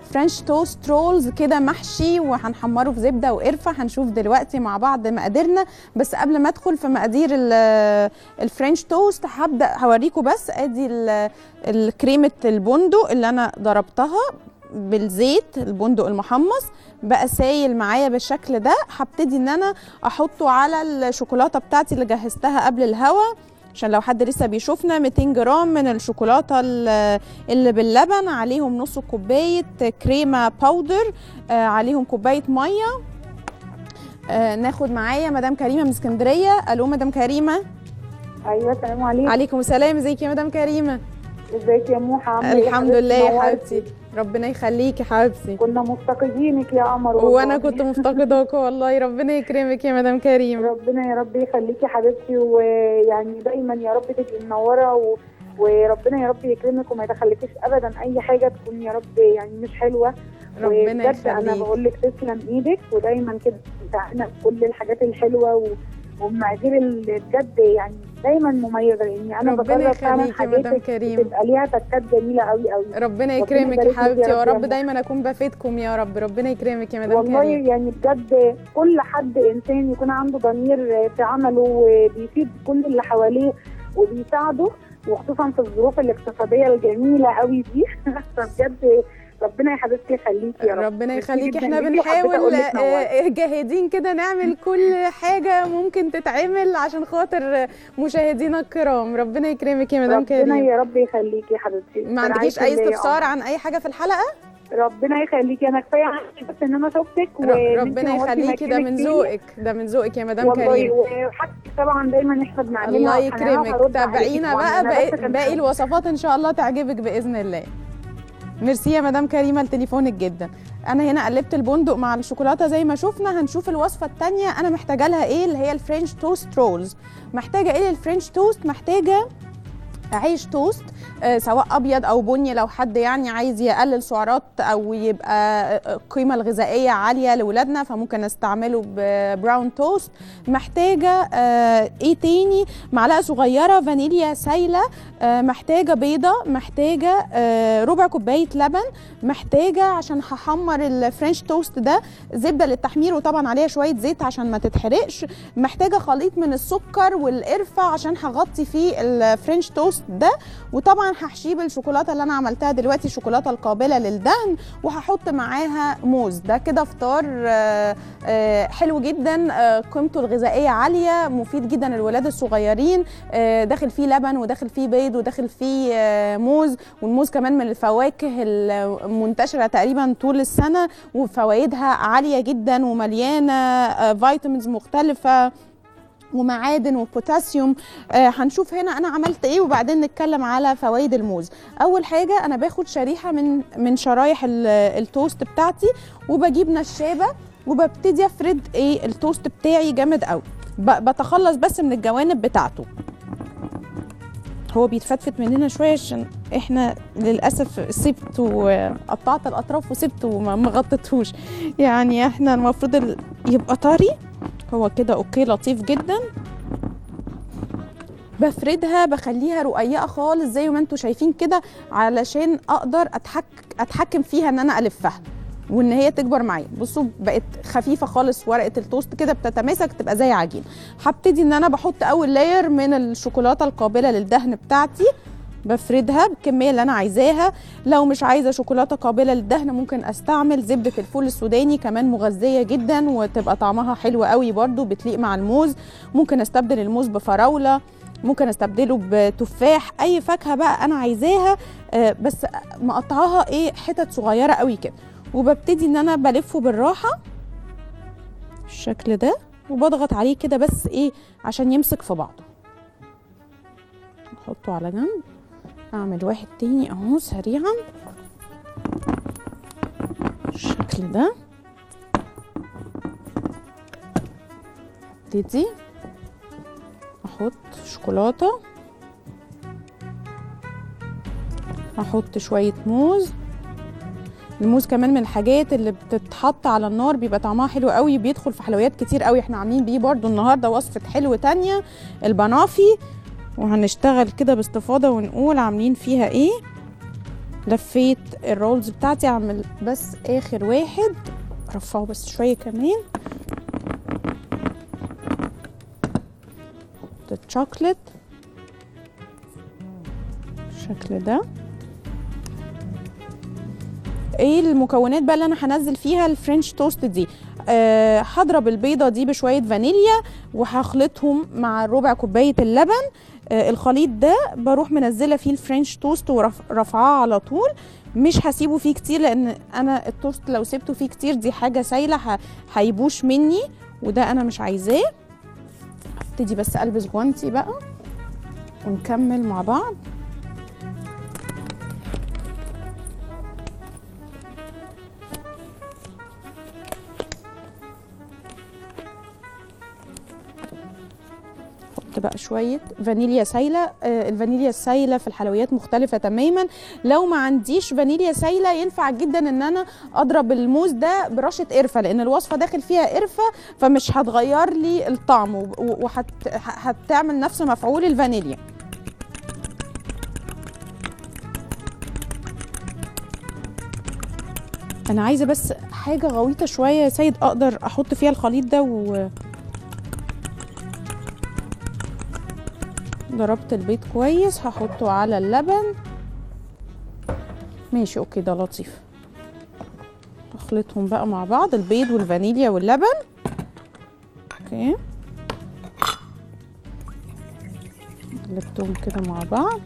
فرنش توست رولز كده محشي وهنحمره في زبده وقرفه هنشوف دلوقتي مع بعض مقاديرنا بس قبل ما ادخل في مقادير ال- الفرنش توست هبدا هوريكم بس ادي ال- الكريمه البندق اللي انا ضربتها بالزيت البندق المحمص بقى سايل معايا بالشكل ده هبتدي ان انا احطه على الشوكولاته بتاعتي اللي جهزتها قبل الهوا عشان لو حد لسه بيشوفنا 200 جرام من الشوكولاته ال- اللي باللبن عليهم نص كوبايه كريمه باودر آه، عليهم كوبايه ميه آه، ناخد معايا مدام كريمه من اسكندريه الو مدام كريمه ايوه السلام عليكم عليكم السلام ازيك يا مدام كريمه ازيك يا موحى عامله ايه الحمد لله يا نورتي. حبيبتي ربنا يخليكي حبيبتي كنا مفتقدينك يا قمر والله. وانا كنت مفتقداك والله ربنا يكرمك يا مدام كريم ربنا يا رب يخليكي حبيبتي ويعني دايما يا رب تبقي منوره و... وربنا يا رب يكرمك وما يدخلكيش ابدا اي حاجه تكون يا رب يعني مش حلوه ربنا وبجد انا يخليك بقول لك تسلم ايدك ودايما كده بتاعنا بكل الحاجات الحلوه و... والمقادير اللي بجد يعني دايما مميزه لاني انا ربنا بجرب فعلا يخليكي يا مدام حاجاتك كريم بتبقى ليها تكات جميله قوي قوي ربنا ربنا يكرمك يا يبارك لك حبيبتي يا يا رب يا رب ماما. دايما اكون بفيدكم يا رب ربنا يكرمك يا مدام والله كريم يعني بجد كل حد انسان يكون عنده ضمير في عمله وبيفيد كل اللي حواليه وبيساعده وخصوصا في الظروف الاقتصاديه الجميله قوي دي فبجد ربنا يا حبيبتي يخليكي يا رب ربنا ميرسي يخليك جداً احنا ليكي وحبيت بنحاول أقول لك نورتي. آه، جاهدين كده نعمل كل حاجه ممكن تتعمل عشان خاطر مشاهدينا الكرام ربنا يكرمك يا مدام ربنا كريم يا رب يخليكي يا حبيبتي ما عندكيش اي برعاية الله يا استفسار قمر. عن اي حاجه في الحلقه ربنا يخليكي انا كفايه عندي بس ان انا شفتك ر- وإن ربنا أنتي نورتي يخليكي ده مكانك من فيه. ذوقك ده من ذوقك يا مدام والله كريم وحاجتك طبعا دايما احنا بنعملها الله وهنعرف يكرمك أرد عليكي تابعينا طبعاً. بقى أنا باقي, بس كان باقي الوصفات ان شاء الله تعجبك باذن الله ميرسي يا مدام كريمه لتليفونك جدا انا هنا قلبت البندق مع الشوكولاته زي ما شفنا هنشوف الوصفه الثانيه انا محتاجه لها ايه اللي هي الفرنش توست رولز محتاجه ايه للفرنش توست محتاجه عيش توست آه، سواء ابيض او بني لو حد يعني عايز يقلل سعرات او يبقى آه، القيمه الغذائيه عاليه لاولادنا فممكن نستعمله ببراون توست محتاجه آه، ايه تاني معلقه صغيره فانيليا سايله آه، محتاجه بيضه محتاجه آه، ربع كوبايه لبن محتاجه عشان هحمر الفرنش توست ده زبده للتحمير وطبعا عليها شويه زيت عشان ما تتحرقش محتاجه خليط من السكر والقرفه عشان هغطي فيه الفرنش توست ده وطبعا هحشيه بالشوكولاته اللي انا عملتها دلوقتي الشوكولاته القابله للدهن وهحط معاها موز ده كده فطار آه، آه، حلو جدا آه، قيمته الغذائيه عاليه مفيد جدا للولاد الصغيرين آه، داخل فيه لبن وداخل فيه بيض وداخل فيه آه، موز والموز كمان من الفواكه المنتشره تقريبا طول السنه وفوائدها عاليه جدا ومليانه آه، فيتامينز مختلفه ومعادن وبوتاسيوم آه هنشوف هنا انا عملت ايه وبعدين نتكلم على فوائد الموز اول حاجه انا باخد شريحه من من شرايح ال- التوست بتاعتي وبجيب نشابه وببتدي افرد ايه التوست بتاعي جامد قوي ب- بتخلص بس من الجوانب بتاعته هو بيتفتفت مننا شويه عشان احنا للاسف سبت وقطعت الاطراف وسبت وما ما غطيتهوش يعني احنا المفروض ال- يبقى طري هو كده اوكي لطيف جدا بفردها بخليها رقيقه خالص زي ما انتم شايفين كده علشان اقدر اتحك اتحكم فيها ان انا الفها وان هي تكبر معايا بصوا بقت خفيفه خالص ورقه التوست كده بتتماسك تبقى زي عجين هبتدي ان انا بحط اول لاير من الشوكولاته القابله للدهن بتاعتي بفردها بالكميه اللي انا عايزاها لو مش عايزه شوكولاته قابله للدهن ممكن استعمل زبده الفول السوداني كمان مغذيه جدا وتبقى طعمها حلو قوي برده بتليق مع الموز ممكن استبدل الموز بفراوله ممكن استبدله بتفاح اي فاكهه بقى انا عايزاها آه، بس مقطعاها ايه حتت صغيره قوي كده وببتدي ان انا بلفه بالراحه بالشكل ده وبضغط عليه كده بس ايه عشان يمسك في بعضه احطه على جنب اعمل واحد تاني اهو سريعا بالشكل ده ابتدي احط شوكولاته احط شويه موز الموز كمان من الحاجات اللي بتتحط على النار بيبقى طعمها حلو قوي بيدخل في حلويات كتير قوي احنا عاملين بيه برضو النهارده وصفه حلو تانية البنافي وهنشتغل كده باستفاضه ونقول عاملين فيها ايه لفيت الرولز بتاعتي اعمل بس اخر واحد رفعه بس شويه كمان الشوكليت بالشكل ده ايه المكونات بقى اللي انا هنزل فيها الفرنش توست دي أه هضرب البيضه دي بشويه فانيليا وهخلطهم مع ربع كوبايه اللبن أه الخليط ده بروح منزله فيه الفرنش توست ورفعاه على طول مش هسيبه فيه كتير لان انا التوست لو سبته فيه كتير دي حاجه سايله هيبوش مني وده انا مش عايزاه ابتدي بس البس جوانتي بقى ونكمل مع بعض احط بقى شويه فانيليا سايله آه الفانيليا السايله في الحلويات مختلفه تماما لو ما عنديش فانيليا سايله ينفع جدا ان انا اضرب الموز ده برشه قرفه لان الوصفه داخل فيها قرفه فمش هتغير لي الطعم وهتعمل نفس مفعول الفانيليا انا عايزه بس حاجه غويطه شويه يا سيد اقدر احط فيها الخليط ده و ضربت البيض كويس هحطه على اللبن ماشي اوكي ده لطيف اخلطهم بقى مع بعض البيض والفانيليا واللبن اوكي قلبتهم كده مع بعض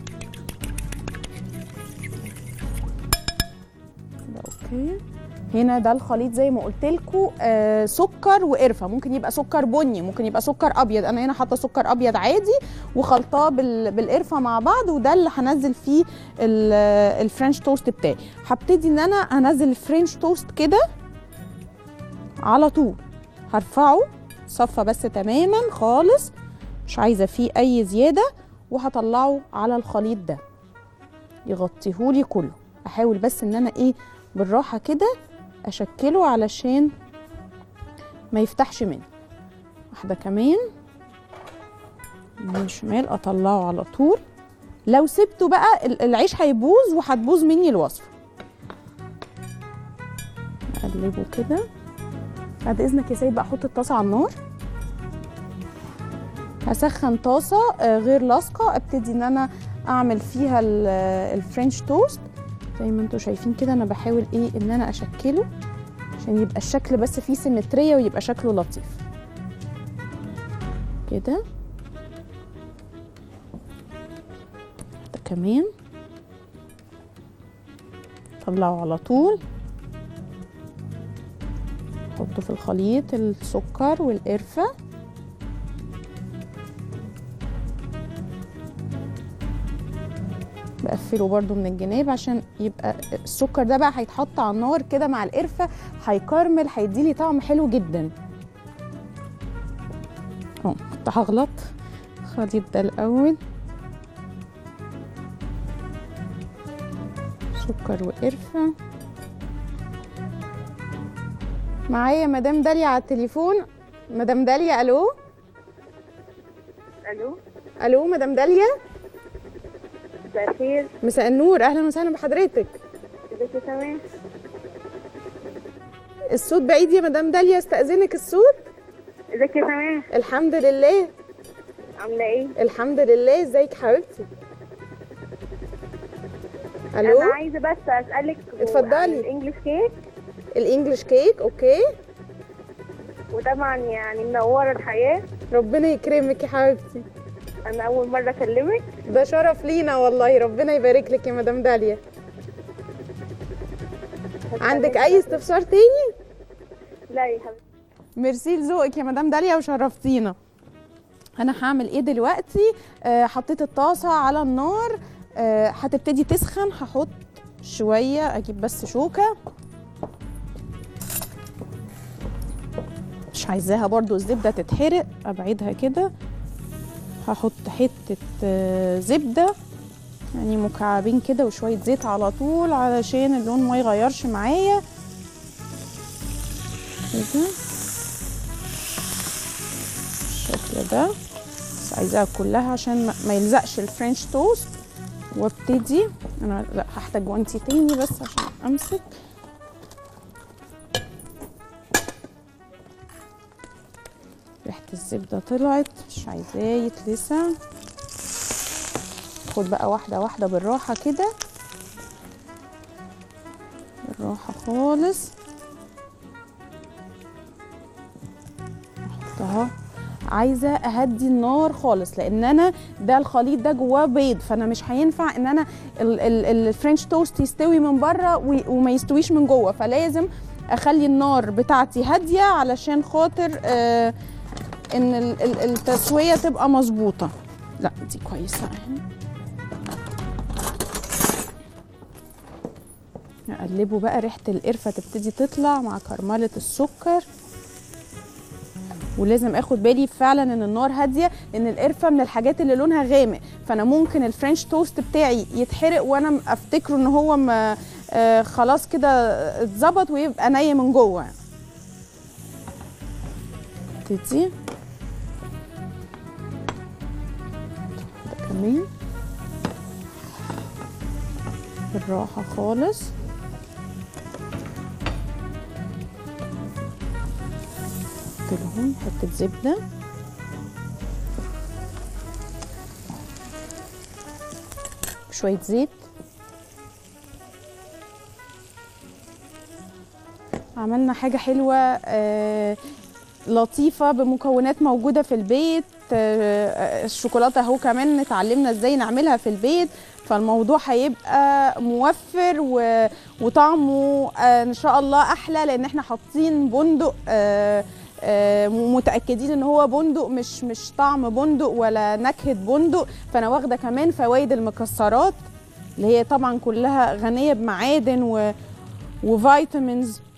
ده اوكي هنا ده الخليط زي ما قلت لكم آه سكر وقرفه ممكن يبقى سكر بني ممكن يبقى سكر ابيض انا هنا حاطه سكر ابيض عادي وخلطاه بالقرفه مع بعض وده اللي هنزل فيه الفرنش توست بتاعي هبتدي ان انا هنزل الفرنش توست كده على طول هرفعه صفى بس تماما خالص مش عايزه فيه اي زياده وهطلعه على الخليط ده يغطيهولي كله احاول بس ان انا ايه بالراحه كده اشكله علشان ما يفتحش مني واحده كمان من شمال اطلعه على طول لو سبته بقى العيش هيبوظ وهتبوظ مني الوصفه اقلبه كده بعد اذنك يا سيد بقى احط الطاسه على النار هسخن طاسه غير لاصقه ابتدي ان انا اعمل فيها الفرنش توست زي ما انتم شايفين كده انا بحاول ايه ان انا اشكله عشان يبقى الشكل بس فيه سيمتريه ويبقى شكله لطيف كده ده كمان طلعه على طول حطه في الخليط السكر والقرفه بقفله برده من الجناب عشان يبقى السكر ده بقى هيتحط على النار كده مع القرفه هيكرمل هيديلي طعم حلو جدا اهو كنت هغلط الخليط ده الاول سكر وقرفه معايا مدام داليا على التليفون مدام داليا الو الو الو مدام داليا مساء الخير مساء النور اهلا وسهلا بحضرتك ازيك يا سماح الصوت بعيد يا مدام داليا استاذنك الصوت ازيك يا سماح الحمد لله عامله ايه الحمد لله ازيك حبيبتي الو انا عايزه بس اسالك اتفضلي. عن الانجليش كيك الانجليش كيك اوكي وطبعا يعني منوره الحياه ربنا يكرمك يا حبيبتي انا اول مره اكلمك ده شرف لينا والله ربنا يبارك لك يا مدام داليا عندك اي استفسار تاني لا يا حبيبتي ميرسي لذوقك يا مدام داليا وشرفتينا انا هعمل ايه دلوقتي آه حطيت الطاسه على النار آه هتبتدي تسخن هحط شويه اجيب بس شوكه مش عايزاها برضو الزبده تتحرق ابعدها كده هحط حته آه زبده يعني مكعبين كده وشويه زيت على طول علشان اللون ما يغيرش معايا كده بالشكل ده بس عايزاها كلها عشان ما- ما يلزقش الفرنش توست وابتدي انا لا هحتاج جوانتي تاني بس عشان امسك ريحه الزبده طلعت مش عايزاه يتلسع خد بقى واحده واحده بالراحه كده بالراحه خالص احطها عايزه اهدي النار خالص لان انا ده الخليط ده جواه بيض فانا مش هينفع ان انا ال- ال- الفرنش توست يستوي من بره وي- وما يستويش من جوه فلازم اخلي النار بتاعتي هاديه علشان خاطر آه ان ال- ال- التسويه تبقى مظبوطه لا دي كويسه اهي اقلبه بقى ريحه القرفه تبتدي تطلع مع كرمله السكر ولازم اخد بالي فعلا ان النار هاديه لان القرفه من الحاجات اللي لونها غامق فانا ممكن الفرنش توست بتاعي يتحرق وانا افتكره ان هو ما آه خلاص كده اتظبط ويبقى ني من جوه ابتدي ده كمان بالراحه خالص لهم حته زبده شويه زيت عملنا حاجه حلوه آه لطيفه بمكونات موجوده في البيت آه الشوكولاته اهو كمان اتعلمنا ازاي نعملها في البيت فالموضوع هيبقى موفر و... وطعمه آه ان شاء الله احلى لان احنا حاطين بندق آه آه متاكدين ان هو بندق مش مش طعم بندق ولا نكهه بندق فانا واخده كمان فوائد المكسرات اللي هي طبعا كلها غنيه بمعادن و... وفيتامينز